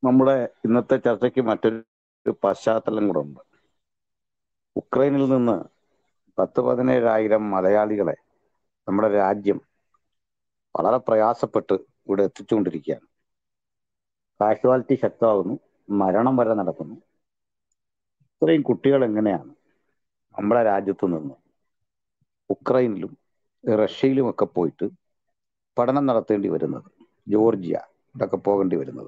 നമ്മുടെ ഇന്നത്തെ ചർച്ചയ്ക്ക് മറ്റൊരു പശ്ചാത്തലം കൂടെ ഉണ്ട് ഉക്രൈനിൽ നിന്ന് പത്ത് പതിനേഴായിരം മലയാളികളെ നമ്മുടെ രാജ്യം വളരെ പ്രയാസപ്പെട്ട് ഇവിടെ എത്തിച്ചുകൊണ്ടിരിക്കുകയാണ് കാഷ്വാലിറ്റി ശക്തമാകുന്നു മരണം വരെ നടക്കുന്നു ഇത്രയും കുട്ടികൾ എങ്ങനെയാണ് നമ്മുടെ രാജ്യത്ത് നിന്ന് ഉക്രൈനിലും റഷ്യയിലും ഒക്കെ പോയിട്ട് പഠനം നടത്തേണ്ടി വരുന്നത് ജോർജിയ ഇതൊക്കെ പോകേണ്ടി വരുന്നത്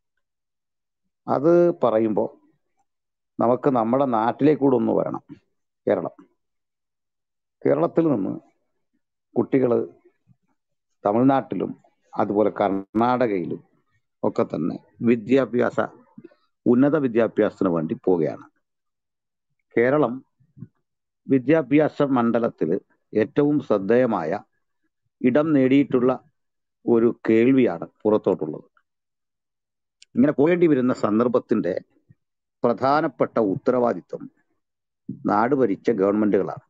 അത് പറയുമ്പോൾ നമുക്ക് നമ്മുടെ നാട്ടിലേക്കൂടെ ഒന്ന് വരണം കേരളം കേരളത്തിൽ നിന്ന് കുട്ടികൾ തമിഴ്നാട്ടിലും അതുപോലെ കർണാടകയിലും ഒക്കെ തന്നെ വിദ്യാഭ്യാസ ഉന്നത വിദ്യാഭ്യാസത്തിന് വേണ്ടി പോവുകയാണ് കേരളം വിദ്യാഭ്യാസ മണ്ഡലത്തിൽ ഏറ്റവും ശ്രദ്ധേയമായ ഇടം നേടിയിട്ടുള്ള ഒരു കേൾവിയാണ് പുറത്തോട്ടുള്ളത് ഇങ്ങനെ പോകേണ്ടി വരുന്ന സന്ദർഭത്തിന്റെ പ്രധാനപ്പെട്ട ഉത്തരവാദിത്വം നാട് ഭരിച്ച ഗവൺമെന്റുകളാണ്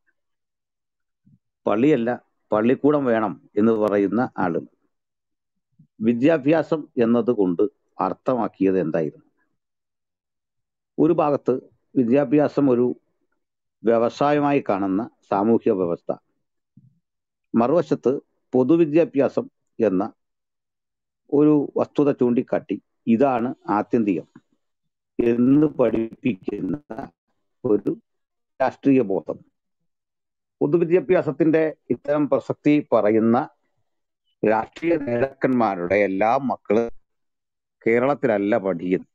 പള്ളിയല്ല പള്ളിക്കൂടം വേണം എന്ന് പറയുന്ന ആള് വിദ്യാഭ്യാസം എന്നതുകൊണ്ട് അർത്ഥമാക്കിയത് എന്തായിരുന്നു ഒരു ഭാഗത്ത് വിദ്യാഭ്യാസം ഒരു വ്യവസായമായി കാണുന്ന സാമൂഹ്യ വ്യവസ്ഥ മറുവശത്ത് പൊതുവിദ്യാഭ്യാസം എന്ന ഒരു വസ്തുത ചൂണ്ടിക്കാട്ടി ഇതാണ് ആത്യന്തികം എന്ന് പഠിപ്പിക്കുന്ന ഒരു രാഷ്ട്രീയ ബോധം പൊതുവിദ്യാഭ്യാസത്തിന്റെ ഇത്തരം പ്രസക്തി പറയുന്ന രാഷ്ട്രീയ നേതാക്കന്മാരുടെ എല്ലാ മക്കള് കേരളത്തിലല്ല പഠിക്കുന്നത്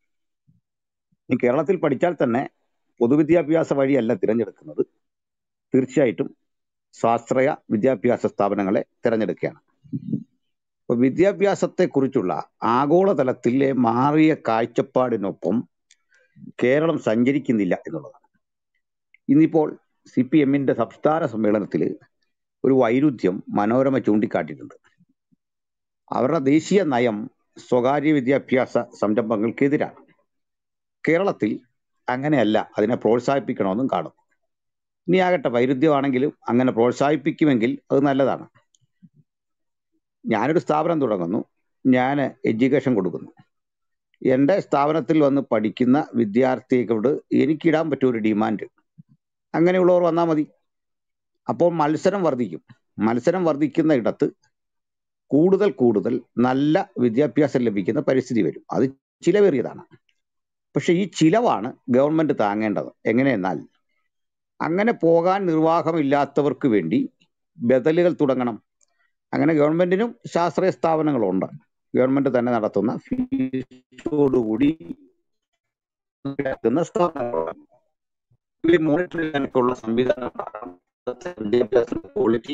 ഈ കേരളത്തിൽ പഠിച്ചാൽ തന്നെ പൊതുവിദ്യാഭ്യാസ വഴിയല്ല തിരഞ്ഞെടുക്കുന്നത് തീർച്ചയായിട്ടും സ്വാശ്രയ വിദ്യാഭ്യാസ സ്ഥാപനങ്ങളെ തിരഞ്ഞെടുക്കുകയാണ് അപ്പൊ വിദ്യാഭ്യാസത്തെ കുറിച്ചുള്ള ആഗോളതലത്തിലെ മാറിയ കാഴ്ചപ്പാടിനൊപ്പം കേരളം സഞ്ചരിക്കുന്നില്ല എന്നുള്ളതാണ് ഇന്നിപ്പോൾ സി പി എമ്മിന്റെ സംസ്ഥാന സമ്മേളനത്തിൽ ഒരു വൈരുദ്ധ്യം മനോരമ ചൂണ്ടിക്കാട്ടിയിട്ടുണ്ട് അവരുടെ ദേശീയ നയം സ്വകാര്യ വിദ്യാഭ്യാസ സംരംഭങ്ങൾക്കെതിരാണ് കേരളത്തിൽ അങ്ങനെയല്ല അതിനെ പ്രോത്സാഹിപ്പിക്കണമെന്നും കാണും ഇനി ആകട്ടെ വൈരുദ്ധ്യമാണെങ്കിലും അങ്ങനെ പ്രോത്സാഹിപ്പിക്കുമെങ്കിൽ അത് നല്ലതാണ് ഞാനൊരു സ്ഥാപനം തുടങ്ങുന്നു ഞാൻ എഡ്യൂക്കേഷൻ കൊടുക്കുന്നു എൻ്റെ സ്ഥാപനത്തിൽ വന്ന് പഠിക്കുന്ന വിദ്യാർത്ഥികളോട് എനിക്കിടാൻ പറ്റിയ ഒരു ഡിമാൻഡ് അങ്ങനെയുള്ളവർ വന്നാൽ മതി അപ്പോൾ മത്സരം വർദ്ധിക്കും മത്സരം വർദ്ധിക്കുന്ന ഇടത്ത് കൂടുതൽ കൂടുതൽ നല്ല വിദ്യാഭ്യാസം ലഭിക്കുന്ന പരിസ്ഥിതി വരും അത് ചിലവേറിയതാണ് പക്ഷെ ഈ ചിലവാണ് ഗവൺമെന്റ് താങ്ങേണ്ടത് എങ്ങനെയെന്നാൽ അങ്ങനെ പോകാൻ നിർവാഹമില്ലാത്തവർക്ക് വേണ്ടി ബദലുകൾ തുടങ്ങണം അങ്ങനെ ഗവൺമെന്റിനും ശാസ്ത്രീയ സ്ഥാപനങ്ങളുണ്ട് ഗവൺമെന്റ് തന്നെ നടത്തുന്ന ഫീസോടുകൂടി നടക്കുന്ന സ്ഥാപനങ്ങളുണ്ട് മോണിറ്റർ ചെയ്യാനൊക്കെയുള്ള സംവിധാനം വിദ്യാഭ്യാസ ക്വാളിറ്റി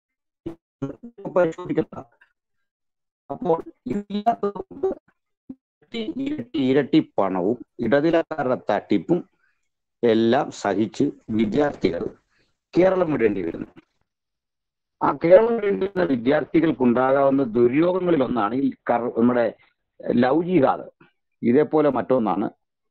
പരിശോധിക്കണം അപ്പോൾ ഇല്ലാത്തതുകൊണ്ട് ഇരട്ടി ഇരട്ടി പണവും ഇടനിലക്കാരുടെ തട്ടിപ്പും എല്ലാം സഹിച്ച് വിദ്യാർത്ഥികൾ കേരളം വിടേണ്ടി വരുന്നു ആ കേരളം വിടേണ്ടിരുന്ന വിദ്യാർത്ഥികൾക്ക് ഉണ്ടാകാവുന്ന ദുര്യോഗങ്ങളിൽ ഒന്നാണ് ഈ കർ നമ്മുടെ ലവ് ജിഹാദ് ഇതേപോലെ മറ്റൊന്നാണ്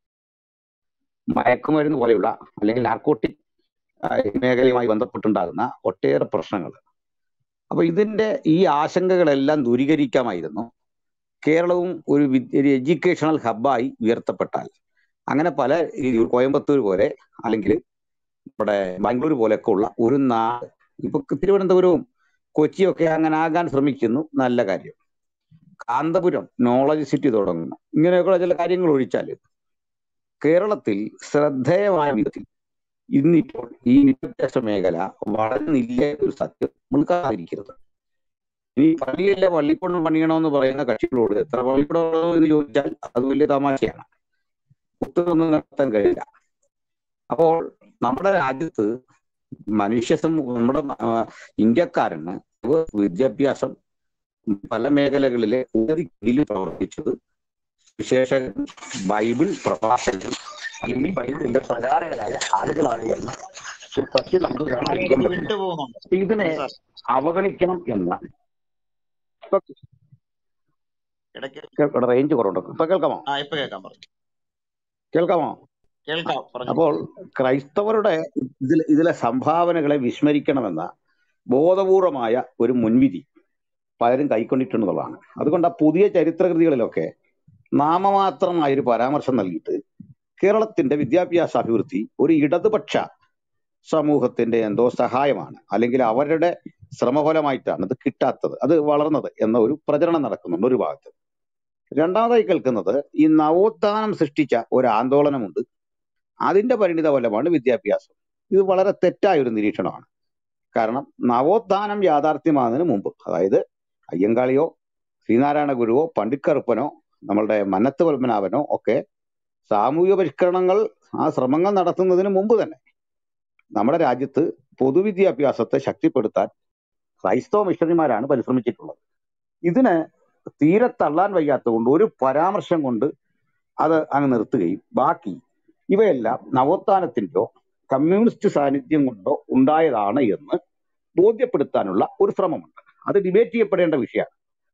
മയക്കുമരുന്ന് പോലെയുള്ള അല്ലെങ്കിൽ നാർക്കോട്ടിക് മേഖലയുമായി ബന്ധപ്പെട്ടുണ്ടാകുന്ന ഒട്ടേറെ പ്രശ്നങ്ങൾ അപ്പൊ ഇതിന്റെ ഈ ആശങ്കകളെല്ലാം ദൂരീകരിക്കാമായിരുന്നു കേരളവും ഒരു ഒരു എഡ്യൂക്കേഷണൽ ഹബ്ബായി ഉയർത്തപ്പെട്ടാൽ അങ്ങനെ പല ഈ കോയമ്പത്തൂർ പോലെ അല്ലെങ്കിൽ നമ്മുടെ ബാംഗ്ലൂർ പോലെയൊക്കെ ഉള്ള ഒരു നാട് ഇപ്പൊ തിരുവനന്തപുരവും കൊച്ചിയൊക്കെ അങ്ങനെ ആകാൻ ശ്രമിക്കുന്നു നല്ല കാര്യം കാന്തപുരം നോളജ് സിറ്റി തുടങ്ങുന്നു ഇങ്ങനെയൊക്കെയുള്ള ചില കാര്യങ്ങൾ ഒഴിച്ചാൽ കേരളത്തിൽ ശ്രദ്ധേയമായ വിധത്തിൽ ഇന്നിപ്പോൾ ഈ വിദ്യാഭ്യാസ മേഖല വളർന്നില്ല ഒരു സത്യം മുൻകാതിരിക്കരുത് ഇനി പള്ളിയല്ല പള്ളിക്കൂടം പണിയണമെന്ന് പറയുന്ന കക്ഷികളോട് എത്ര പള്ളിക്കൂടം എന്ന് ചോദിച്ചാൽ അത് വലിയ തമാശയാണ് ഉത്തരവൊന്നും നടത്താൻ കഴിയില്ല അപ്പോൾ നമ്മുടെ രാജ്യത്ത് മനുഷ്യ നമ്മുടെ ഇന്ത്യക്കാരന് വിദ്യാഭ്യാസം പല മേഖലകളിലെ ഉന്നതി കീഴിൽ പ്രവർത്തിച്ചത് വിശേഷ ബൈബിൾ പ്രഭാഷകൻ അല്ലെങ്കിൽ ബൈബിളിന്റെ പ്രചാരകരായ ആളുകളാണ് എന്ന് സത്യം നമുക്ക് വിട്ടുപോകുന്നുണ്ട് ഇതിനെ അവഗണിക്കണം എന്ന ഇടയ്ക്ക് റേഞ്ച് കുറവുണ്ട് ഇപ്പൊ കേൾക്കാമോ ആ ഇപ്പൊ കേൾക്കാം പറഞ്ഞു കേൾക്കാമോ കേൾക്കാം പറഞ്ഞു അപ്പോൾ ക്രൈസ്തവരുടെ ഇതിൽ ഇതിലെ സംഭാവനകളെ വിസ്മരിക്കണമെന്ന ബോധപൂർവമായ ഒരു മുൻവിധി പലരും കൈക്കൊണ്ടിട്ടുണ്ടെന്നുള്ളതാണ് അതുകൊണ്ട് ആ പുതിയ ചരിത്രകൃതികളിലൊക്കെ നാമമാത്രമായ ഒരു പരാമർശം നൽകിയിട്ട് കേരളത്തിന്റെ വിദ്യാഭ്യാസ അഭിവൃദ്ധി ഒരു ഇടതുപക്ഷ സമൂഹത്തിന്റെ എന്തോ സഹായമാണ് അല്ലെങ്കിൽ അവരുടെ ശ്രമഫലമായിട്ടാണ് ഇത് കിട്ടാത്തത് അത് വളർന്നത് എന്ന ഒരു പ്രചരണം നടക്കുന്നുണ്ട് ഒരു ഭാഗത്ത് രണ്ടാമതായി കേൾക്കുന്നത് ഈ നവോത്ഥാനം സൃഷ്ടിച്ച ഒരു ആന്തോളനമുണ്ട് അതിന്റെ പരിണിത ഫലമാണ് വിദ്യാഭ്യാസം ഇത് വളരെ തെറ്റായ ഒരു നിരീക്ഷണമാണ് കാരണം നവോത്ഥാനം യാഥാർത്ഥ്യമാകുന്നതിന് മുമ്പ് അതായത് അയ്യങ്കാളിയോ ശ്രീനാരായണ ഗുരുവോ പണ്ഡിറ്റ് കറുപ്പനോ നമ്മളുടെ മന്നത്ത് പത്മനാഭനോ ഒക്കെ സാമൂഹിക പരിഷ്കരണങ്ങൾ ആ ശ്രമങ്ങൾ നടത്തുന്നതിന് മുമ്പ് തന്നെ നമ്മുടെ രാജ്യത്ത് പൊതുവിദ്യാഭ്യാസത്തെ ശക്തിപ്പെടുത്താൻ ക്രൈസ്തവ മിഷണറിമാരാണ് പരിശ്രമിച്ചിട്ടുള്ളത് ഇതിന് തീരെ തള്ളാൻ വയ്യാത്തതുകൊണ്ട് ഒരു പരാമർശം കൊണ്ട് അത് അങ്ങ് നിർത്തുകയും ബാക്കി ഇവയെല്ലാം നവോത്ഥാനത്തിന്റെയോ കമ്മ്യൂണിസ്റ്റ് സാന്നിധ്യം കൊണ്ടോ ഉണ്ടായതാണ് എന്ന് ബോധ്യപ്പെടുത്താനുള്ള ഒരു ശ്രമമുണ്ട് അത് ഡിബേറ്റ് ചെയ്യപ്പെടേണ്ട വിഷയമാണ്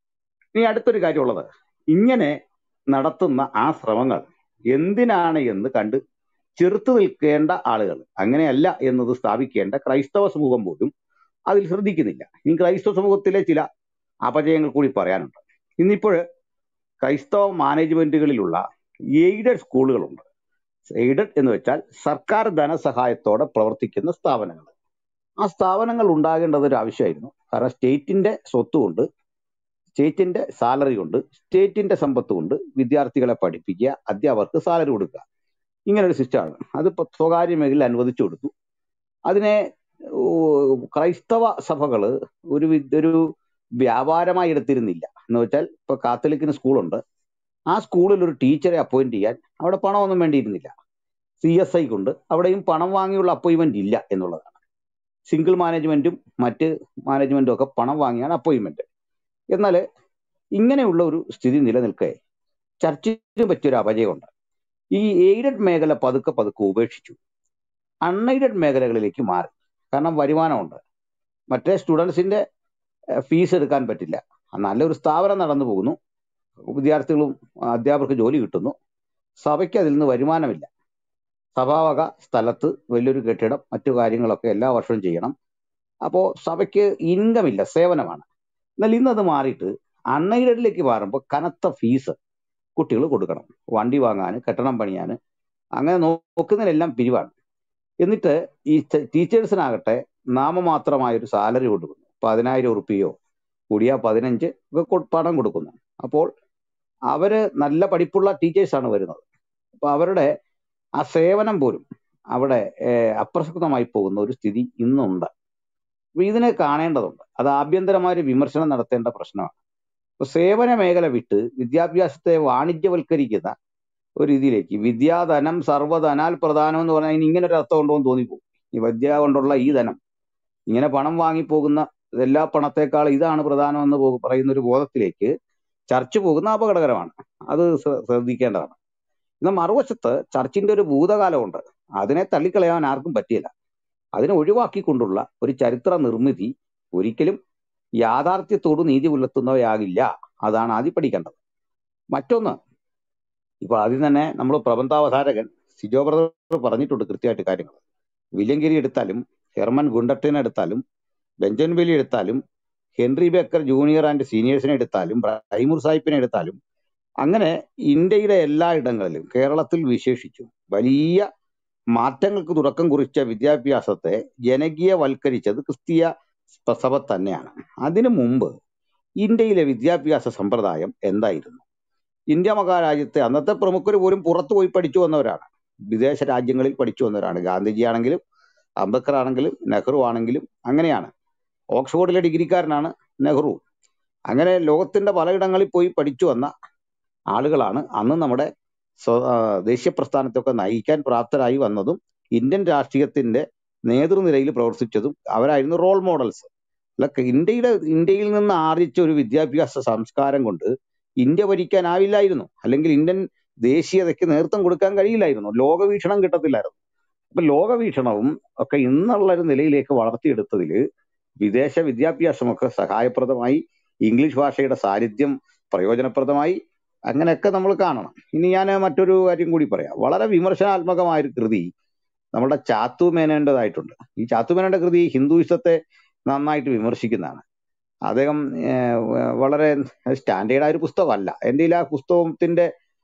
ഇനി അടുത്തൊരു കാര്യമുള്ളത് ഇങ്ങനെ നടത്തുന്ന ആ ശ്രമങ്ങൾ എന്തിനാണ് എന്ന് കണ്ട് ചെറുത്തു നിൽക്കേണ്ട ആളുകൾ അങ്ങനെയല്ല എന്നത് സ്ഥാപിക്കേണ്ട ക്രൈസ്തവ സമൂഹം പോലും അതിൽ ശ്രദ്ധിക്കുന്നില്ല ഇനി ക്രൈസ്തവ സമൂഹത്തിലെ ചില അപജയങ്ങൾ കൂടി പറയാനുണ്ട് ഇന്നിപ്പോൾ ക്രൈസ്തവ മാനേജ്മെന്റുകളിലുള്ള എയ്ഡഡ് സ്കൂളുകളുണ്ട് എയ്ഡഡ് എന്ന് വെച്ചാൽ സർക്കാർ ധനസഹായത്തോടെ പ്രവർത്തിക്കുന്ന സ്ഥാപനങ്ങൾ ആ സ്ഥാപനങ്ങൾ ഉണ്ടാകേണ്ടത് ഒരു ആവശ്യമായിരുന്നു കാരണം സ്റ്റേറ്റിന്റെ സ്വത്ത് കൊണ്ട് സ്റ്റേറ്റിന്റെ സാലറി കൊണ്ട് സ്റ്റേറ്റിന്റെ സമ്പത്ത് കൊണ്ട് വിദ്യാർത്ഥികളെ പഠിപ്പിക്കുക അധ്യാപകർക്ക് സാലറി കൊടുക്കുക ഇങ്ങനെ ഒരു സിസ്റ്റമാണ് അത് ഇപ്പൊ സ്വകാര്യ മേഖലയിൽ അനുവദിച്ചു കൊടുത്തു അതിനെ ഓ, ക്രൈസ്തവ സഭകള് ഒരു വി- ഒരു വ്യാപാരമായി എടുത്തിരുന്നില്ല എന്ന് വെച്ചാൽ ഇപ്പൊ കാത്തലിക്കിന് സ്കൂളുണ്ട് ആ സ്കൂളിൽ ഒരു ടീച്ചറെ അപ്പോയിന്റ് ചെയ്യാൻ അവിടെ പണമൊന്നും വേണ്ടിയിരുന്നില്ല സി എസ് ഐ കൊണ്ട് അവിടെയും പണം വാങ്ങിയുള്ള അപ്പോയിന്റ്മെന്റ് ഇല്ല എന്നുള്ളതാണ് സിംഗിൾ മാനേജ്മെന്റും മറ്റ് മാനേജ്മെന്റും ഒക്കെ പണം വാങ്ങിയാണ് അപ്പോയിന്റ്മെന്റ് എന്നാൽ ഇങ്ങനെയുള്ള ഒരു സ്ഥിതി നിലനിൽക്കെ ചർച്ചിന് പറ്റിയൊരു അപജയമുണ്ട് ഈ എയ്ഡഡ് മേഖല പതുക്കെ പതുക്കെ ഉപേക്ഷിച്ചു അൺഎയ്ഡഡ് മേഖലകളിലേക്ക് മാറി കാരണം വരുമാനമുണ്ട് മറ്റേ സ്റ്റുഡൻസിന്റെ ഫീസ് എടുക്കാൻ പറ്റില്ല നല്ലൊരു സ്ഥാപനം നടന്നു പോകുന്നു വിദ്യാർത്ഥികളും അധ്യാപകർക്ക് ജോലി കിട്ടുന്നു സഭയ്ക്ക് അതിൽ നിന്ന് വരുമാനമില്ല സഭാവക സ്ഥലത്ത് വലിയൊരു കെട്ടിടം മറ്റു കാര്യങ്ങളൊക്കെ എല്ലാ വർഷവും ചെയ്യണം അപ്പോൾ സഭയ്ക്ക് ഇൻകം ഇല്ല സേവനമാണ് എന്നാൽ ഇന്നത് മാറിയിട്ട് അൺഎയ്ഡഡിലേക്ക് മാറുമ്പോൾ കനത്ത ഫീസ് കുട്ടികൾ കൊടുക്കണം വണ്ടി വാങ്ങാൻ കെട്ടിടം പണിയാൻ അങ്ങനെ നോക്കുന്നതിനെല്ലാം പിരിവാണ് എന്നിട്ട് ഈ ടീച്ചേഴ്സിനാകട്ടെ നാമമാത്രമായ ഒരു സാലറി കൊടുക്കുന്നു പതിനായിരം ഉറുപ്പിയോ കൂടിയ പതിനഞ്ച് ഒക്കെ കൊ- പണം കൊടുക്കുന്നു അപ്പോൾ അവര് നല്ല പഠിപ്പുള്ള ടീച്ചേഴ്സാണ് വരുന്നത് അപ്പൊ അവരുടെ ആ സേവനം പോലും അവിടെ ഏഹ്, അപ്രസക്തമായി പോകുന്ന ഒരു സ്ഥിതി ഇന്നുണ്ട് അപ്പൊ ഇതിനെ കാണേണ്ടതുണ്ട് അത് ആഭ്യന്തരമായ ഒരു വിമർശനം നടത്തേണ്ട പ്രശ്നമാണ് അപ്പൊ സേവന മേഖല വിട്ട് വിദ്യാഭ്യാസത്തെ വാണിജ്യവൽക്കരിക്കുന്ന ഒരു രീതിയിലേക്ക് വിദ്യാധനം സർവ്വധനാൽ പ്രധാനം എന്ന് പറഞ്ഞാൽ ഇനി ഇങ്ങനെ ഒരു അർത്ഥം ഉണ്ടോ എന്ന് തോന്നിപ്പോകും ഈ വിദ്യ കൊണ്ടുള്ള ഈ ധനം ഇങ്ങനെ പണം വാങ്ങിപ്പോകുന്ന എല്ലാ പണത്തെക്കാൾ ഇതാണ് പ്രധാനം എന്ന് പോ- പറയുന്ന ഒരു ബോധത്തിലേക്ക് ചർച്ച പോകുന്ന അപകടകരമാണ് അത് ശ്ര- ശ്രദ്ധിക്കേണ്ടതാണ് എന്നാൽ മറുവശത്ത് ചർച്ചിന്റെ ഒരു ഭൂതകാലമുണ്ട് അതിനെ തള്ളിക്കളയാൻ ആർക്കും പറ്റിയില്ല അതിനെ ഒഴിവാക്കിക്കൊണ്ടുള്ള ഒരു ചരിത്ര നിർമ്മിതി ഒരിക്കലും യാഥാർത്ഥ്യത്തോട് നീതി പുലർത്തുന്നവയാകില്ല അതാണ് ആദ്യം പഠിക്കേണ്ടത് മറ്റൊന്ന് ഇപ്പൊ ആദ്യം തന്നെ നമ്മൾ പ്രബന്ധാവതാരകൻ സിജോ ബ്രദർ പറഞ്ഞിട്ടുണ്ട് കൃത്യമായിട്ട് കാര്യങ്ങൾ വില്യംഗിരി എടുത്താലും ഹെർമൻ ഗുണ്ടട്ടിനെ എടുത്താലും ബെഞ്ചമിൻ ബെലി എടുത്താലും ഹെൻറി ബേക്കർ ജൂനിയർ ആൻഡ് സീനിയേഴ്സിനെ എടുത്താലും ബ്രൈമൂർ സാഹിബിനെ എടുത്താലും അങ്ങനെ ഇന്ത്യയുടെ എല്ലാ ഇടങ്ങളിലും കേരളത്തിൽ വിശേഷിച്ചും വലിയ മാറ്റങ്ങൾക്ക് തുടക്കം കുറിച്ച വിദ്യാഭ്യാസത്തെ ജനകീയവൽക്കരിച്ചത് ക്രിസ്തീയ സഭ തന്നെയാണ് അതിനു മുമ്പ് ഇന്ത്യയിലെ വിദ്യാഭ്യാസ സമ്പ്രദായം എന്തായിരുന്നു ഇന്ത്യ മഹാരാജ്യത്തെ അന്നത്തെ പ്രമുഖർ പോലും പുറത്തു പോയി പഠിച്ചു വന്നവരാണ് വിദേശ രാജ്യങ്ങളിൽ പഠിച്ചു വന്നവരാണ് ഗാന്ധിജി ആണെങ്കിലും അംബേദ്കർ ആണെങ്കിലും നെഹ്റു ആണെങ്കിലും അങ്ങനെയാണ് ഓക്സ്ഫോർഡിലെ ഡിഗ്രിക്കാരനാണ് നെഹ്റു അങ്ങനെ ലോകത്തിന്റെ പലയിടങ്ങളിൽ പോയി പഠിച്ചു വന്ന ആളുകളാണ് അന്ന് നമ്മുടെ സ്വ- ആ, ദേശീയ പ്രസ്ഥാനത്തൊക്കെ നയിക്കാൻ പ്രാപ്തരായി വന്നതും ഇന്ത്യൻ രാഷ്ട്രീയത്തിന്റെ നേതൃനിരയിൽ പ്രവർത്തിച്ചതും അവരായിരുന്നു റോൾ മോഡൽസ് അല്ല ഇന്ത്യയുടെ ഇന്ത്യയിൽ നിന്ന് ആർജിച്ച ഒരു വിദ്യാഭ്യാസ സംസ്കാരം കൊണ്ട് ഇന്ത്യ ഭരിക്കാനാവില്ലായിരുന്നു അല്ലെങ്കിൽ ഇന്ത്യൻ ദേശീയതയ്ക്ക് നേതൃത്വം കൊടുക്കാൻ കഴിയില്ലായിരുന്നു ലോകവീക്ഷണം കിട്ടത്തില്ലായിരുന്നു അപ്പൊ ലോകവീക്ഷണവും ഒക്കെ ഇന്നുള്ള ഒരു നിലയിലേക്ക് വളർത്തിയെടുത്തതിൽ വിദേശ വിദ്യാഭ്യാസമൊക്കെ സഹായപ്രദമായി ഇംഗ്ലീഷ് ഭാഷയുടെ സാന്നിധ്യം പ്രയോജനപ്രദമായി അങ്ങനെയൊക്കെ നമ്മൾ കാണണം ഇനി ഞാൻ മറ്റൊരു കാര്യം കൂടി പറയാം വളരെ വിമർശനാത്മകമായ ഒരു കൃതി നമ്മുടെ ചാത്തു മേനോന്റേതായിട്ടുണ്ട് ഈ ചാത്തു മേനോന്റെ കൃതി ഹിന്ദുയിസത്തെ നന്നായിട്ട് വിമർശിക്കുന്നതാണ് അദ്ദേഹം ഏഹ്, വളരെ സ്റ്റാൻഡേർഡ് ആയ ഒരു പുസ്തകമല്ല എൻ്റെ ആ പുസ്തകത്തിന്റെ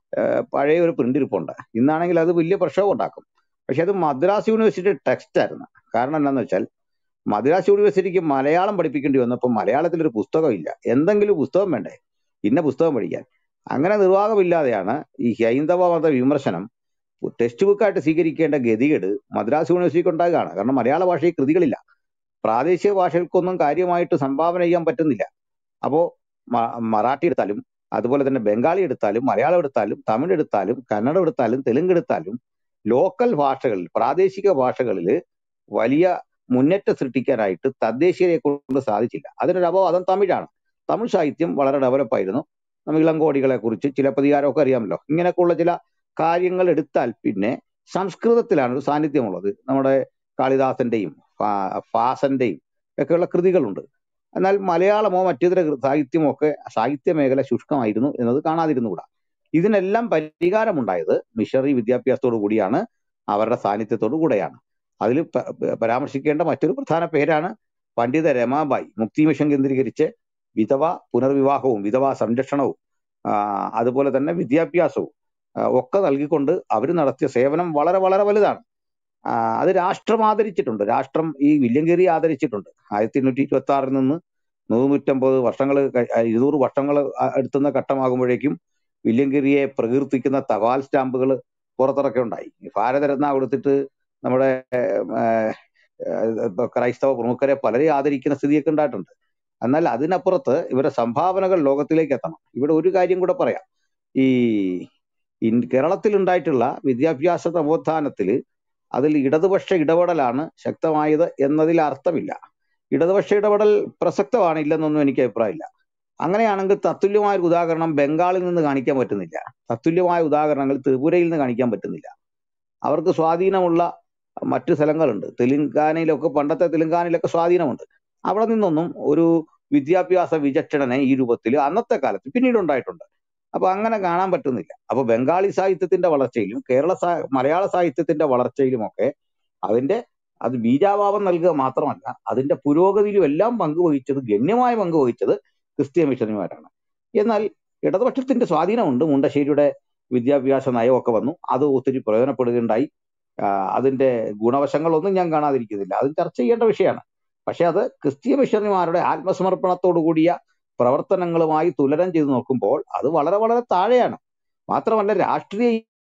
ഏഹ് പഴയ ഒരു പ്രിന്റ് ഇരിപ്പുണ്ട് ഇന്നാണെങ്കിൽ അത് വലിയ പ്രക്ഷോഭം ഉണ്ടാക്കും പക്ഷെ അത് മദ്രാസ് യൂണിവേഴ്സിറ്റി ടെക്സ്റ്റ് ആയിരുന്നു കാരണം എന്താണെന്ന് വെച്ചാൽ മദ്രാസ് യൂണിവേഴ്സിറ്റിക്ക് മലയാളം പഠിപ്പിക്കേണ്ടി വന്നപ്പോൾ മലയാളത്തിൽ ഒരു പുസ്തകം ഇല്ല എന്തെങ്കിലും പുസ്തകം വേണ്ടേ ഇന്ന പുസ്തകം പഠിക്കാൻ അങ്ങനെ നിർവാഹമില്ലാതെയാണ് ഈ ഹൈന്ദവ മത വിമർശനം ടെക്സ്റ്റ് ബുക്കായിട്ട് സ്വീകരിക്കേണ്ട ഗതികേട് മദ്രാസ് യൂണിവേഴ്സിറ്റിക്ക് ഉണ്ടാകുകയാണ് കാരണം മലയാള ഭാഷയിൽ കൃതികളില്ല പ്രാദേശിക ഭാഷകൾക്കൊന്നും കാര്യമായിട്ട് സംഭാവന ചെയ്യാൻ പറ്റുന്നില്ല അപ്പോ മ- മറാഠി എടുത്താലും അതുപോലെ തന്നെ ബംഗാളി എടുത്താലും മലയാളം എടുത്താലും തമിഴ് എടുത്താലും കന്നഡ എടുത്താലും തെലുങ്ക് എടുത്താലും ലോക്കൽ ഭാഷകളിൽ പ്രാദേശിക ഭാഷകളിൽ വലിയ മുന്നേറ്റം സൃഷ്ടിക്കാനായിട്ട് തദ്ദേശീയരെ കൊണ്ട് സാധിച്ചില്ല അതിനൊരു അപവാദം തമിഴാണ് തമിഴ് സാഹിത്യം വളരെ ഡെവലപ്പ് ആയിരുന്നു നമ്മൾ ഇളങ്കോടികളെ കുറിച്ച് ചിലപ്പതികാരമൊക്കെ അറിയാമല്ലോ ഇങ്ങനെയൊക്കെയുള്ള ചില കാര്യങ്ങൾ എടുത്താൽ പിന്നെ സംസ്കൃതത്തിലാണ് ഒരു സാന്നിധ്യമുള്ളത് നമ്മുടെ കാളിദാസന്റെയും ഫാ- ഫാസന്റെയും ഒക്കെയുള്ള കൃതികളുണ്ട് എന്നാൽ മലയാളമോ മറ്റേതര കൃ- സാഹിത്യമോ ഒക്കെ സാഹിത്യ മേഖല ശുഷ്കമായിരുന്നു എന്നത് കാണാതിരുന്നുകൂടാ ഇതിനെല്ലാം പരിഹാരമുണ്ടായത് മിഷണറി വിദ്യാഭ്യാസത്തോടു കൂടിയാണ് അവരുടെ സാന്നിധ്യത്തോടു കൂടെയാണ് അതിൽ പ- പ- പരാമർശിക്കേണ്ട മറ്റൊരു പ്രധാന പേരാണ് പണ്ഡിത രമാബായി മുക്തി മിഷൻ കേന്ദ്രീകരിച്ച് വിധവ പുനർവിവാഹവും വിധവാ സംരക്ഷണവും ആ, അതുപോലെ തന്നെ വിദ്യാഭ്യാസവും ആ, ഒക്കെ നൽകിക്കൊണ്ട് അവർ നടത്തിയ സേവനം വളരെ വളരെ വലുതാണ് ആ, അത് രാഷ്ട്രം ആദരിച്ചിട്ടുണ്ട് രാഷ്ട്രം ഈ വില്യങ്കേരി ആദരിച്ചിട്ടുണ്ട് ആയിരത്തി എണ്ണൂറ്റി ഇരുപത്തി ആറിൽ നിന്ന് നൂറ്റമ്പത് വർഷങ്ങൾ ഇരുന്നൂറ് വർഷങ്ങൾ എടുത്തുന്ന ഘട്ടമാകുമ്പോഴേക്കും വില്യങ്കേരിയെ പ്രകീർത്തിക്കുന്ന തപാൽ സ്റ്റാമ്പുകൾ പുറത്തിറക്കെ ഉണ്ടായി ഭാരതരത്ന കൊടുത്തിട്ട് നമ്മുടെ ഏഹ്, ഏഹ്, ഇപ്പൊ ക്രൈസ്തവ പ്രമുഖരെ പലരെയും ആദരിക്കുന്ന സ്ഥിതിയൊക്കെ ഉണ്ടായിട്ടുണ്ട് എന്നാൽ അതിനപ്പുറത്ത് ഇവരുടെ സംഭാവനകൾ ലോകത്തിലേക്ക് എത്തണം ഇവിടെ ഒരു കാര്യം കൂടെ പറയാം ഈ ഇൻ- കേരളത്തിൽ ഉണ്ടായിട്ടുള്ള വിദ്യാഭ്യാസ നവോത്ഥാനത്തിൽ അതിൽ ഇടതുപക്ഷ ഇടപെടലാണ് ശക്തമായത് എന്നതിൽ അർത്ഥമില്ല ഇടതുപക്ഷ ഇടപെടൽ പ്രസക്തമാണ് ഇല്ലെന്നൊന്നും എനിക്ക് അഭിപ്രായമില്ല അങ്ങനെയാണെങ്കിൽ തത്തുല്യമായ ഒരു ഉദാഹരണം ബംഗാളിൽ നിന്ന് കാണിക്കാൻ പറ്റുന്നില്ല തത്തുല്യമായ ഉദാഹരണങ്ങൾ ത്രിപുരയിൽ നിന്ന് കാണിക്കാൻ പറ്റുന്നില്ല അവർക്ക് സ്വാധീനമുള്ള മറ്റു സ്ഥലങ്ങളുണ്ട് തെലുങ്കാനയിലൊക്കെ പണ്ടത്തെ തെലുങ്കാനയിലൊക്കെ സ്വാധീനമുണ്ട് അവിടെ നിന്നൊന്നും ഒരു വിദ്യാഭ്യാസ വിചക്ഷണനെ ഈ രൂപത്തിൽ അന്നത്തെ കാലത്ത് പിന്നീട് ഉണ്ടായിട്ടുണ്ട് അപ്പൊ അങ്ങനെ കാണാൻ പറ്റുന്നില്ല അപ്പൊ ബംഗാളി സാഹിത്യത്തിന്റെ വളർച്ചയിലും കേരള സാ- മലയാള സാഹിത്യത്തിന്റെ വളർച്ചയിലുമൊക്കെ അതിന്റെ അത് ബീജാഭാവം നൽകുക മാത്രമല്ല അതിന്റെ പുരോഗതിയിലും എല്ലാം പങ്കുവഹിച്ചത് ഗണ്യമായ പങ്കുവഹിച്ചത് ക്രിസ്ത്യൻ മിഷണറിമാരാണ് എന്നാൽ ഇടതുപക്ഷത്തിന്റെ സ്വാധീനമുണ്ട് മുണ്ടശ്ശേരിയുടെ വിദ്യാഭ്യാസ നയമൊക്കെ വന്നു അത് ഒത്തിരി പ്രയോജനപ്പെടുകയുണ്ടായി ആ, അതിന്റെ ഗുണവശങ്ങളൊന്നും ഞാൻ കാണാതിരിക്കുന്നില്ല അത് ചർച്ച ചെയ്യേണ്ട വിഷയമാണ് പക്ഷെ അത് ക്രിസ്തീയ മിഷണറിമാരുടെ ആത്മസമർപ്പണത്തോടു കൂടിയ പ്രവർത്തനങ്ങളുമായി തുലനം ചെയ്ത് നോക്കുമ്പോൾ അത് വളരെ വളരെ താഴെയാണ് മാത്രമല്ല രാഷ്ട്രീയ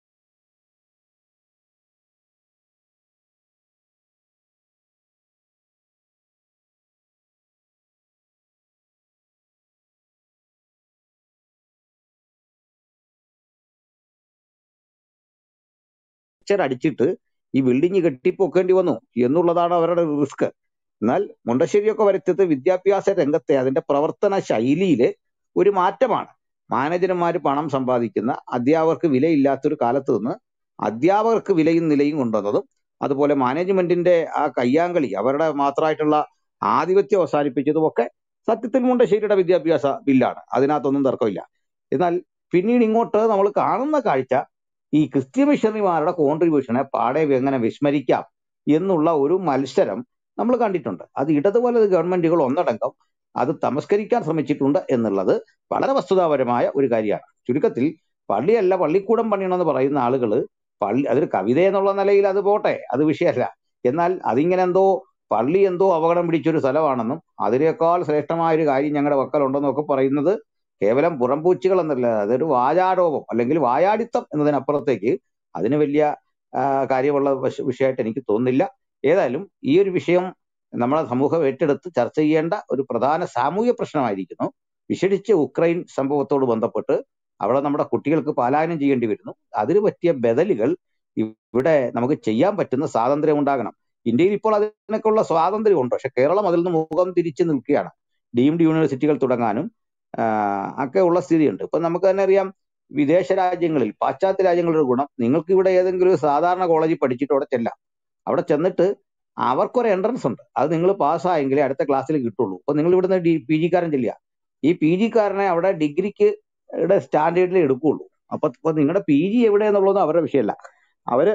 സ്ട്രക്ചർ അടിച്ചിട്ട് ഈ ബിൽഡിംഗ് കെട്ടിപ്പൊക്കേണ്ടി വന്നു എന്നുള്ളതാണ് അവരുടെ റിസ്ക് എന്നാൽ മുണ്ടശ്ശേരിയൊക്കെ വരുത്തിയത് വിദ്യാഭ്യാസ രംഗത്തെ അതിന്റെ പ്രവർത്തന ശൈലിയില് ഒരു മാറ്റമാണ് മാനേജർമാർ പണം സമ്പാദിക്കുന്ന അധ്യാപകർക്ക് വിലയില്ലാത്തൊരു കാലത്ത് നിന്ന് അധ്യാപകർക്ക് വിലയും നിലയും കൊണ്ടുവന്നതും അതുപോലെ മാനേജ്മെന്റിന്റെ ആ കയ്യാങ്കളി അവരുടെ മാത്രമായിട്ടുള്ള ആധിപത്യം അവസാനിപ്പിച്ചതും ഒക്കെ സത്യത്തിൽ മുണ്ടശ്ശേരിയുടെ വിദ്യാഭ്യാസ ബില്ലാണ് അതിനകത്തൊന്നും തർക്കമില്ല എന്നാൽ പിന്നീട് ഇങ്ങോട്ട് നമ്മൾ കാണുന്ന കാഴ്ച ഈ ക്രിസ്ത്യൻ മിഷണറിമാരുടെ കോൺട്രിബ്യൂഷനെ പാടെ എങ്ങനെ വിസ്മരിക്കാം എന്നുള്ള ഒരു മത്സരം നമ്മൾ കണ്ടിട്ടുണ്ട് അത് ഇടതുപോലത് ഗവൺമെന്റുകൾ ഒന്നടങ്കം അത് തമസ്കരിക്കാൻ ശ്രമിച്ചിട്ടുണ്ട് എന്നുള്ളത് വളരെ വസ്തുതാപരമായ ഒരു കാര്യമാണ് ചുരുക്കത്തിൽ പള്ളിയല്ല പള്ളിക്കൂടം പണിയണമെന്ന് പറയുന്ന ആളുകൾ പള്ളി അതൊരു കവിത എന്നുള്ള നിലയിൽ അത് പോട്ടെ അത് വിഷയമല്ല എന്നാൽ അതിങ്ങനെ എന്തോ പള്ളി എന്തോ അപകടം പിടിച്ചൊരു സ്ഥലമാണെന്നും അതിനേക്കാൾ ശ്രേഷ്ഠമായ ഒരു കാര്യം ഞങ്ങളുടെ പക്കലുണ്ടെന്നും ഒക്കെ പറയുന്നത് കേവലം പുറംപൂച്ചുകൾ എന്നല്ല അതൊരു വാചാരോപം അല്ലെങ്കിൽ വായാടിത്തം എന്നതിനപ്പുറത്തേക്ക് അതിന് വലിയ ആ, കാര്യമുള്ള വശ- വിഷയമായിട്ട് എനിക്ക് തോന്നുന്നില്ല ഏതായാലും ഈ ഒരു വിഷയം നമ്മുടെ സമൂഹം ഏറ്റെടുത്ത് ചർച്ച ചെയ്യേണ്ട ഒരു പ്രധാന സാമൂഹ്യ പ്രശ്നമായിരിക്കുന്നു വിശേഷിച്ച് ഉക്രൈൻ സംഭവത്തോട് ബന്ധപ്പെട്ട് അവിടെ നമ്മുടെ കുട്ടികൾക്ക് പലായനം ചെയ്യേണ്ടി വരുന്നു അതിന് പറ്റിയ ബദലുകൾ ഇവിടെ നമുക്ക് ചെയ്യാൻ പറ്റുന്ന സ്വാതന്ത്ര്യം ഉണ്ടാകണം ഇന്ത്യയിൽ ഇപ്പോൾ അതിനൊക്കെയുള്ള സ്വാതന്ത്ര്യം ഉണ്ട് പക്ഷെ കേരളം അതിൽ നിന്ന് മുഖം തിരിച്ചു നിൽക്കുകയാണ് ഡീംഡ് യൂണിവേഴ്സിറ്റികൾ തുടങ്ങാനും ആഹ് ഒക്കെ ഉള്ള സ്ഥിതിയുണ്ട് ഇപ്പൊ നമുക്ക് തന്നെ അറിയാം വിദേശ രാജ്യങ്ങളിൽ പാശ്ചാത്യ രാജ്യങ്ങളുടെ ഒരു ഗുണം നിങ്ങൾക്ക് ഇവിടെ ഏതെങ്കിലും ഒരു സാധാരണ കോളേജിൽ പഠിച്ചിട്ട് അവിടെ ചെല്ലാം അവിടെ ചെന്നിട്ട് അവർക്കൊരു എൻട്രൻസ് ഉണ്ട് അത് നിങ്ങൾ പാസ്സായെങ്കിലേ അടുത്ത ക്ലാസ്സിൽ കിട്ടുള്ളൂ അപ്പൊ നിങ്ങൾ ഇവിടുന്ന് ഡി പി ജിക്കാരൻ ചെല്ലുക ഈ പി ജിക്കാരനെ അവിടെ ഡിഗ്രിക്ക് സ്റ്റാൻഡേർഡിൽ എടുക്കുള്ളൂ അപ്പൊ ഇപ്പൊ നിങ്ങളുടെ പി ജി എവിടെയെന്നുള്ളത് അവരുടെ വിഷയമല്ല അവര്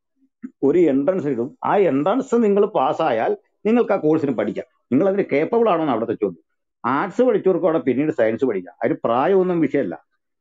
ഒരു എൻട്രൻസ് ഇടും ആ എൻട്രൻസ് നിങ്ങൾ പാസ്സായാൽ നിങ്ങൾക്ക് ആ കോഴ്സിന് പഠിക്കാം നിങ്ങൾ അതിന് കേപ്പബിൾ ആണോ എന്ന് അവിടുത്തെ ചോദ്യം ആർട്സ് പഠിച്ചവർക്ക് അവിടെ പിന്നീട് സയൻസ് പഠിക്കാം അതിന് പ്രായമൊന്നും വിഷയമല്ല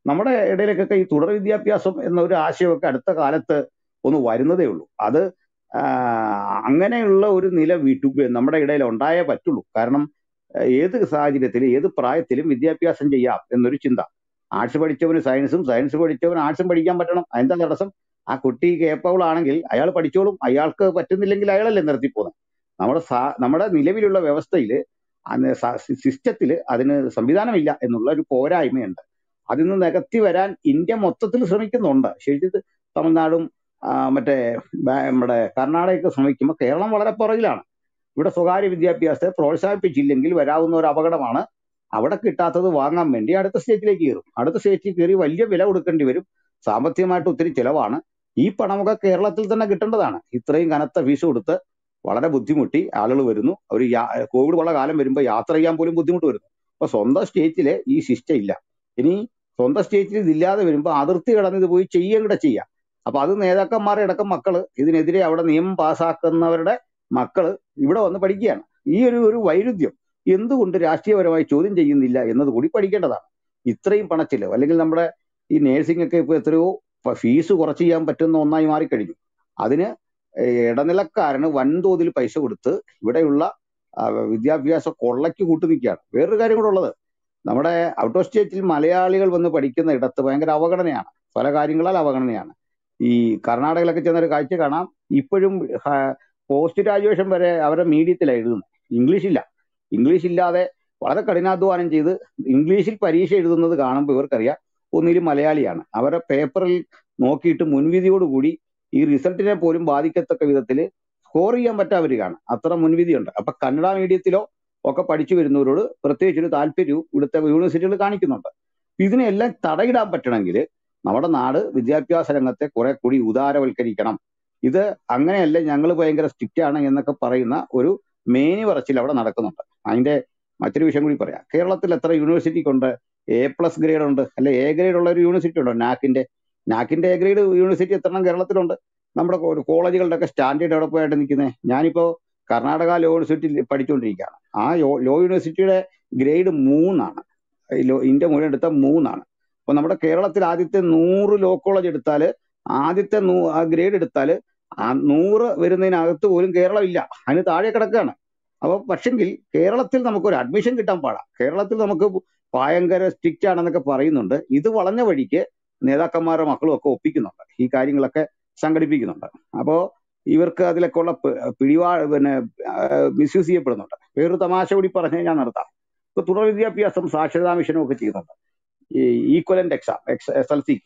നമ്മുടെ ഇടയിലേക്കൊക്കെ ഈ തുടർ വിദ്യാഭ്യാസം എന്ന ഒരു ആശയമൊക്കെ അടുത്ത കാലത്ത് ഒന്ന് വരുന്നതേ ഉള്ളൂ അത് ആ, അങ്ങനെയുള്ള ഒരു നില വീട്ടു നമ്മുടെ ഇടയിൽ ഉണ്ടായേ പറ്റുള്ളൂ കാരണം ഏഹ്, ഏത് സാഹചര്യത്തിലും ഏത് പ്രായത്തിലും വിദ്യാഭ്യാസം ചെയ്യാം എന്നൊരു ചിന്ത ആർട്സ് പഠിച്ചവന് സയൻസും സയൻസ് പഠിച്ചവന് ആർട്സും പഠിക്കാൻ പറ്റണം അതിന്റെ തടസ്സം ആ കുട്ടി കേപ്പബിൾ ആണെങ്കിൽ അയാൾ പഠിച്ചോളും അയാൾക്ക് പറ്റുന്നില്ലെങ്കിൽ അയാളല്ലേ നിർത്തിപ്പോകുന്നത് നമ്മുടെ സാ- നമ്മുടെ നിലവിലുള്ള വ്യവസ്ഥയിൽ സിസ്റ്റത്തിൽ അതിന് സംവിധാനമില്ല എന്നുള്ള ഒരു പോരായ്മയുണ്ട് അതിൽ നിന്ന് നികത്തി വരാൻ ഇന്ത്യ മൊത്തത്തിൽ ശ്രമിക്കുന്നുണ്ട് ശരിക്കും തമിഴ്നാടും ആ, മറ്റേ ബാ- നമ്മുടെ കർണാടകയൊക്കെ ശ്രമിക്കുമ്പോൾ കേരളം വളരെ പുറകിലാണ് ഇവിടെ സ്വകാര്യ വിദ്യാഭ്യാസത്തെ പ്രോത്സാഹിപ്പിച്ചില്ലെങ്കിൽ വരാവുന്ന ഒരു അപകടമാണ് അവിടെ കിട്ടാത്തത് വാങ്ങാൻ വേണ്ടി അടുത്ത സ്റ്റേറ്റിലേക്ക് കയറും അടുത്ത സ്റ്റേറ്റിൽ കയറി വലിയ വില കൊടുക്കേണ്ടി വരും സാമ്പത്തികമായിട്ട് ഒത്തിരി ചിലവാണ് ഈ പണമൊക്കെ കേരളത്തിൽ തന്നെ കിട്ടേണ്ടതാണ് ഇത്രയും കനത്ത ഫീസ് കൊടുത്ത് വളരെ ബുദ്ധിമുട്ടി ആളുകൾ വരുന്നു അവർ കോവിഡ് ഉള്ള കാലം വരുമ്പോൾ യാത്ര ചെയ്യാൻ പോലും ബുദ്ധിമുട്ട് വരുന്നു അപ്പൊ സ്വന്തം സ്റ്റേറ്റില് ഈ സിസ്റ്റം ഇല്ല ഇനി സ്വന്തം സ്റ്റേറ്റിൽ ഇതില്ലാതെ വരുമ്പോൾ അതിർത്തി കടന്ന് ഇത് പോയി ചെയ്യുകയും കൂടെ ചെയ്യാം അപ്പൊ അത് നേതാക്കന്മാരുടെ അടക്കം മക്കള് ഇതിനെതിരെ അവിടെ നിയമം പാസ്സാക്കുന്നവരുടെ മക്കള് ഇവിടെ വന്ന് പഠിക്കുകയാണ് ഈ ഒരു ഒരു വൈരുദ്ധ്യം എന്തുകൊണ്ട് രാഷ്ട്രീയപരമായി ചോദ്യം ചെയ്യുന്നില്ല എന്നത് കൂടി പഠിക്കേണ്ടതാണ് ഇത്രയും പണച്ചിലവ് അല്ലെങ്കിൽ നമ്മുടെ ഈ നേഴ്സിംഗ് ഒക്കെ ഇപ്പൊ എത്രയോ ഫീസ് കുറച്ച് ചെയ്യാൻ പറ്റുന്ന ഒന്നായി മാറിക്കഴിഞ്ഞു അതിന് ഏഹ് ഇടനിലക്കാരന് വൻതോതിൽ പൈസ കൊടുത്ത് ഇവിടെയുള്ള ആ, വിദ്യാഭ്യാസ കൊള്ളയ്ക്ക് കൂട്ടു നിൽക്കുകയാണ് വേറൊരു കാര്യം കൂടെ ഉള്ളത് നമ്മുടെ ഔട്ട് ഓഫ് സ്റ്റേറ്റിൽ മലയാളികൾ വന്ന് പഠിക്കുന്ന ഇടത്ത് ഭയങ്കര അവഗണനയാണ് പല കാര്യങ്ങളാൽ അവഗണനയാണ് ഈ കർണാടകയിലൊക്കെ ചെന്നൊരു കാഴ്ച കാണാം ഇപ്പോഴും പോസ്റ്റ് ഗ്രാജുവേഷൻ വരെ അവരുടെ മീഡിയത്തിലാണ് എഴുതുന്നത് ഇംഗ്ലീഷ് ഇല്ല ഇംഗ്ലീഷ് ഇല്ലാതെ വളരെ കഠിനാധ്വാനം ചെയ്ത് ഇംഗ്ലീഷിൽ പരീക്ഷ എഴുതുന്നത് കാണുമ്പോൾ ഇവർക്കറിയാം ഒന്നിലും മലയാളിയാണ് അവരുടെ പേപ്പറിൽ നോക്കിയിട്ട് മുൻവിധിയോടുകൂടി ഈ റിസൾട്ടിനെ പോലും ബാധിക്കത്തക്ക വിധത്തിൽ സ്കോർ ചെയ്യാൻ പറ്റാവരികയാണ് അത്ര മുൻവിധിയുണ്ട് അപ്പൊ കന്നഡ മീഡിയത്തിലോ ഒക്കെ പഠിച്ചു വരുന്നവരോട് പ്രത്യേകിച്ച് ഒരു താല്പര്യവും ഇവിടുത്തെ യൂണിവേഴ്സിറ്റികൾ കാണിക്കുന്നുണ്ട് ഇതിനെല്ലാം തടയിടാൻ പറ്റണമെങ്കിൽ നമ്മുടെ നാട് വിദ്യാഭ്യാസ രംഗത്തെ കുറെ കൂടി ഉദാരവൽക്കരിക്കണം ഇത് അങ്ങനെയല്ല ഞങ്ങൾ ഭയങ്കര സ്ട്രിക്റ്റ് ആണ് എന്നൊക്കെ പറയുന്ന ഒരു മേനി പറച്ചിൽ അവിടെ നടക്കുന്നുണ്ട് അതിന്റെ മറ്റൊരു വിഷയം കൂടി പറയാം കേരളത്തിൽ എത്ര യൂണിവേഴ്സിറ്റിക്കുണ്ട് എ പ്ലസ് ഗ്രേഡ് ഉണ്ട് അല്ലെ എ ഗ്രേഡ് ഉള്ള ഒരു യൂണിവേഴ്സിറ്റി ഉണ്ടോ നാക്കിന്റെ നാക്കിന്റെ എ ഗ്രേഡ് യൂണിവേഴ്സിറ്റി എത്ര എണ്ണം കേരളത്തിലുണ്ട് നമ്മുടെ കോ- കോളേജുകളുടെ ഒക്കെ സ്റ്റാൻഡേർഡ് എവിടെ പോയിട്ട് നിൽക്കുന്നത് ഞാനിപ്പോ കർണാടക ലോ യൂണിവേഴ്സിറ്റി പഠിച്ചുകൊണ്ടിരിക്കുകയാണ് ആ യോ- ലോ യൂണിവേഴ്സിറ്റിയുടെ ഗ്രേഡ് മൂന്നാണ് ഈ ലോ ഇന്ത്യ മുഴുവൻ എടുത്ത മൂന്നാണ് അപ്പൊ നമ്മുടെ കേരളത്തിൽ ആദ്യത്തെ നൂറ് ലോ കോളേജ് എടുത്താൽ ആദ്യത്തെ നൂ ആ ഗ്രേഡ് എടുത്താൽ ആ നൂറ് വരുന്നതിനകത്ത് പോലും കേരളം ഇല്ല അതിന് താഴെ കിടക്കുകയാണ് അപ്പൊ പക്ഷെങ്കിൽ കേരളത്തിൽ നമുക്ക് ഒരു അഡ്മിഷൻ കിട്ടാൻ പാടാം കേരളത്തിൽ നമുക്ക് ഭയങ്കര സ്ട്രിക്റ്റ് ആണെന്നൊക്കെ പറയുന്നുണ്ട് ഇത് വളഞ്ഞ വഴിക്ക് നേതാക്കന്മാരുടെ മക്കളും ഒക്കെ ഒപ്പിക്കുന്നുണ്ട് ഈ കാര്യങ്ങളൊക്കെ സംഘടിപ്പിക്കുന്നുണ്ട് അപ്പോ ഇവർക്ക് അതിലൊക്കെ ഉള്ള പി- പിടിവാ പിന്നെ മിസ്യൂസ് ചെയ്യപ്പെടുന്നുണ്ട് വേറൊരു തമാശ കൂടി പറഞ്ഞ് ഞാൻ നിർത്താം ഇപ്പൊ തുടർ വിദ്യാഭ്യാസം സാക്ഷരതാ മിഷനും ഒക്കെ ചെയ്യുന്നുണ്ട് ഈ equivalent exam S S L സിക്ക്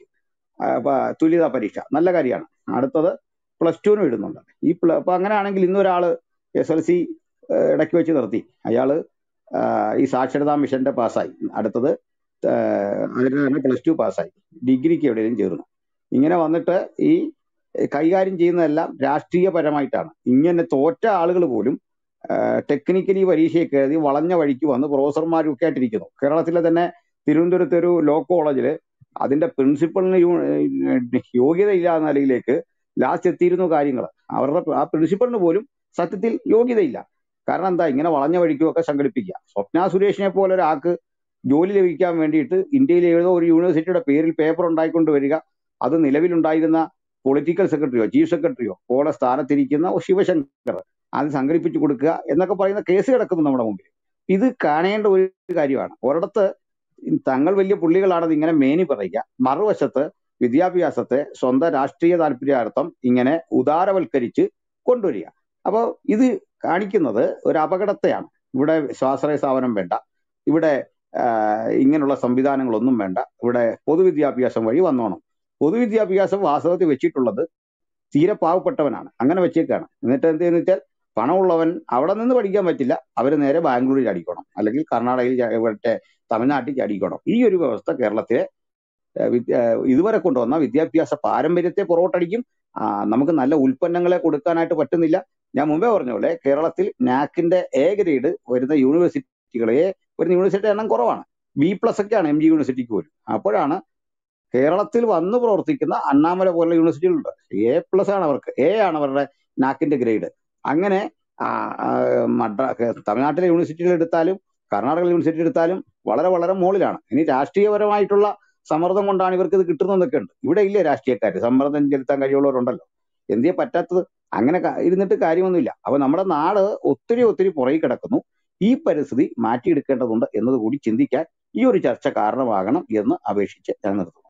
തുല്യതാ പരീക്ഷ നല്ല കാര്യമാണ് അടുത്തത് പ്ലസ് ടുവിനും ഇടുന്നുണ്ട് ഈ പ്ല- അപ്പൊ അങ്ങനെയാണെങ്കിൽ ഇന്നൊരാള് എസ് എൽ സി ഇടയ്ക്ക് വെച്ച് നിർത്തി അയാള് ആ, ഈ സാക്ഷരതാ മിഷന്റെ പാസ്സായി അടുത്തത് ആ, അതിന് തന്നെ പ്ലസ് ടു പാസ്സായി ഡിഗ്രിക്ക് എവിടെയെങ്കിലും ചേർന്നു ഇങ്ങനെ വന്നിട്ട് ഈ കൈകാര്യം ചെയ്യുന്നതെല്ലാം രാഷ്ട്രീയപരമായിട്ടാണ് ഇങ്ങനെ തോറ്റ ആളുകൾ പോലും ടെക്നിക്കലി പരീക്ഷയൊക്കെ എഴുതി വളഞ്ഞ വഴിക്ക് വന്ന് പ്രൊഫസർമാരും ഒക്കെ ആയിട്ടിരിക്കുന്നു കേരളത്തിലെ തന്നെ തിരുവനന്തപുരത്തെ ഒരു ലോ കോളേജിൽ അതിന്റെ പ്രിൻസിപ്പളിന് യോഗ്യത ഇല്ല എന്ന നിലയിലേക്ക് ലാസ്റ്റ് എത്തിയിരുന്നു കാര്യങ്ങൾ അവരുടെ ആ പ്രിൻസിപ്പളിന് പോലും സത്യത്തിൽ യോഗ്യതയില്ല കാരണം എന്താ ഇങ്ങനെ വളഞ്ഞ വഴിക്കുമൊക്കെ സംഘടിപ്പിക്കുക സ്വപ്ന സുരേഷിനെ പോലെ ഒരാൾക്ക് ജോലി ലഭിക്കാൻ വേണ്ടിയിട്ട് ഇന്ത്യയിൽ ഏതോ ഒരു യൂണിവേഴ്സിറ്റിയുടെ പേരിൽ പേപ്പർ ഉണ്ടായിക്കൊണ്ട് വരിക അത് നിലവിലുണ്ടായിരുന്ന പൊളിറ്റിക്കൽ സെക്രട്ടറിയോ ചീഫ് സെക്രട്ടറിയോ പോലെ സ്ഥാനത്തിരിക്കുന്ന ഒരു ശിവശങ്കർ അത് സംഘടിപ്പിച്ചു കൊടുക്കുക എന്നൊക്കെ പറയുന്ന കേസ് കിടക്കുന്നു നമ്മുടെ മുമ്പിൽ ഇത് കാണേണ്ട ഒരു കാര്യമാണ് ഒരിടത്ത് തങ്ങൾ വലിയ പുള്ളികളാണെന്ന് ഇങ്ങനെ മേനി പറയുക മറുവശത്ത് വിദ്യാഭ്യാസത്തെ സ്വന്തം രാഷ്ട്രീയ താല്പര്യാർത്ഥം ഇങ്ങനെ ഉദാരവൽക്കരിച്ച് കൊണ്ടുവരിക അപ്പോൾ ഇത് കാണിക്കുന്നത് ഒരു അപകടത്തെയാണ് ഇവിടെ സ്വാശ്രയ സ്ഥാപനം വേണ്ട ഇവിടെ ആഹ്, ഇങ്ങനെയുള്ള സംവിധാനങ്ങളൊന്നും വേണ്ട ഇവിടെ പൊതുവിദ്യാഭ്യാസം വഴി വന്നോണം പൊതുവിദ്യാഭ്യാസം വാസ്തവത്തിൽ വെച്ചിട്ടുള്ളത് തീരെ പാവപ്പെട്ടവനാണ് അങ്ങനെ വെച്ചേക്കാണ് എന്നിട്ട് എന്തെന്ന് വെച്ചാൽ പണമുള്ളവൻ അവിടെ നിന്ന് പഠിക്കാൻ പറ്റില്ല അവർ നേരെ ബാംഗ്ലൂരിൽ ചാടിക്കണം അല്ലെങ്കിൽ കർണാടകയിൽ ചാ- മറ്റേ തമിഴ്നാട്ടിൽ ചാടിക്കണം ഈ ഒരു വ്യവസ്ഥ കേരളത്തിലെ ഏഹ് വിദ്യ- ഏഹ് ഇതുവരെ കൊണ്ടുവന്ന വിദ്യാഭ്യാസ പാരമ്പര്യത്തെ പുറകോട്ടടിക്കും ആ, നമുക്ക് നല്ല ഉൽപ്പന്നങ്ങളെ കൊടുക്കാനായിട്ട് പറ്റുന്നില്ല ഞാൻ മുമ്പേ പറഞ്ഞ പോലെ കേരളത്തിൽ നാക്കിന്റെ എ ഗ്രേഡ് വരുന്ന യൂണിവേഴ്സിറ്റികളെ വരുന്ന യൂണിവേഴ്സിറ്റി എണ്ണം കുറവാണ് ബി പ്ലസ് ഒക്കെയാണ് എം ജി യൂണിവേഴ്സിറ്റിക്ക് പോലും അപ്പോഴാണ് കേരളത്തിൽ വന്ന് പ്രവർത്തിക്കുന്ന അണ്ണാമല പോലുള്ള യൂണിവേഴ്സിറ്റികളുണ്ട് എ പ്ലസ് ആണ് അവർക്ക് എ ആണ് അവരുടെ നാക്കിന്റെ ഗ്രേഡ് അങ്ങനെ ആ, ആ, മദ്രാ തമിഴ്നാട്ടിലെ യൂണിവേഴ്സിറ്റികൾ എടുത്താലും കർണാടക യൂണിവേഴ്സിറ്റി എടുത്താലും വളരെ വളരെ മുകളിലാണ് ഇനി രാഷ്ട്രീയപരമായിട്ടുള്ള സമ്മർദ്ദം കൊണ്ടാണ് ഇവർക്ക് ഇത് കിട്ടുന്നതെന്നൊക്കെ ഉണ്ട് ഇവിടെ ഇല്ലേ രാഷ്ട്രീയക്കാര് സമ്മർദ്ദം ചെലുത്താൻ കഴിവുള്ളവരുണ്ടല്ലോ എന്തേ പറ്റാത്തത് അങ്ങനെ ക- ഇരുന്നിട്ട് കാര്യമൊന്നുമില്ല അപ്പൊ നമ്മുടെ നാട് ഒത്തിരി ഒത്തിരി പുറകെ കിടക്കുന്നു ഈ പരിസ്ഥിതി മാറ്റിയെടുക്കേണ്ടതുണ്ട് എന്നത് കൂടി ചിന്തിക്കാൻ ഈ ഒരു ചർച്ച കാരണമാകണം എന്ന് അപേക്ഷിച്ച് ഞാൻ നിർത്തുന്നു